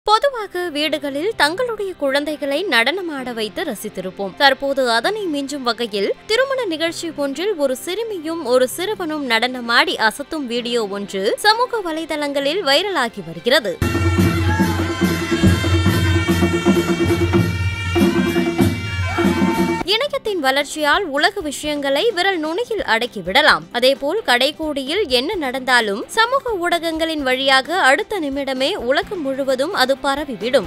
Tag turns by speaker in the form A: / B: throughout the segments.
A: பொதுவாக வீடுகளில் தங்களுடைய குழந்தைகளை நடனமாட வைத்து ரசித்திருப்போம் தற்போது அதனை மிஞ்சும் வகையில் திருமண நிகழ்ச்சி ஒன்றில் ஒரு சிறுமியும் ஒரு சிறுவனும் நடனமாடி அசத்தும் வீடியோ ஒன்று சமூக வலைதளங்களில் வைரலாகி வருகிறது இணையத்தின் வளர்ச்சியால் உலக விஷயங்களை விரல் நுனியில் அடக்கிவிடலாம் அதேபோல் கடைக்கோடியில் என்ன நடந்தாலும் சமூக ஊடகங்களின் வழியாக அடுத்த நிமிடமே உலகம் முழுவதும் அது பரவிவிடும்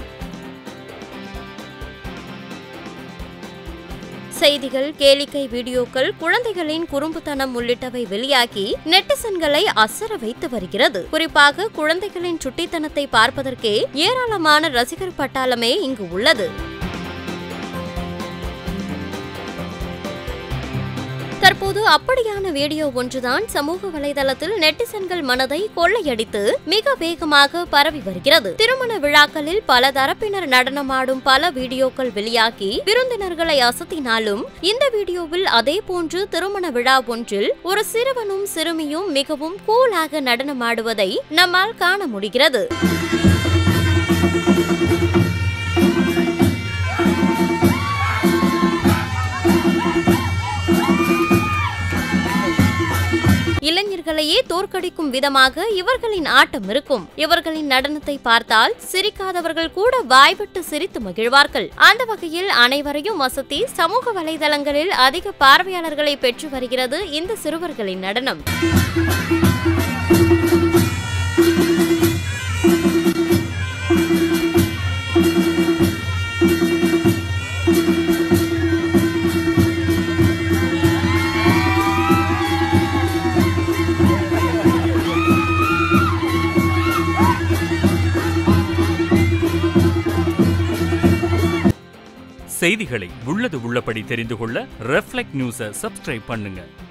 A: செய்திகள் கேளிக்கை வீடியோக்கள் குழந்தைகளின் குறும்புத்தனம் உள்ளிட்டவை வெளியாகி நெட்டிசன்களை அசர வைத்து வருகிறது குறிப்பாக குழந்தைகளின் சுட்டித்தனத்தை பார்ப்பதற்கே ஏராளமான ரசிகர் பட்டாளமே இங்கு உள்ளது தற்போது அப்படியான வீடியோ ஒன்றுதான் சமூக வலைதளத்தில் நெட்டிசன்கள் மனதை கொள்ளையடித்து மிக வேகமாக பரவி வருகிறது திருமண விழாக்களில் பல தரப்பினர் நடனமாடும் பல வீடியோக்கள் வெளியாகி விருந்தினர்களை அசத்தினாலும் இந்த வீடியோவில் அதே போன்று திருமண விழா ஒன்றில் ஒரு சிறுவனும் சிறுமியும் மிகவும் கூலாக நடனமாடுவதை நம்மால் காண முடிகிறது இளைஞர்களையே தோற்கடிக்கும் விதமாக இவர்களின் ஆட்டம் இருக்கும் இவர்களின் நடனத்தை பார்த்தால் சிரிக்காதவர்கள் கூட வாய்விட்டு சிரித்து மகிழ்வார்கள் அந்த வகையில் அனைவரையும் வசதி சமூக வலைதளங்களில் அதிக பார்வையாளர்களை பெற்று வருகிறது இந்த சிறுவர்களின் நடனம்
B: செய்திகளை உள்ளது உள்ளபடி தெரிந்து கொள்ள ரெஃப்ளெக்ட் நியூஸை சப்ஸ்கிரைப் பண்ணுங்க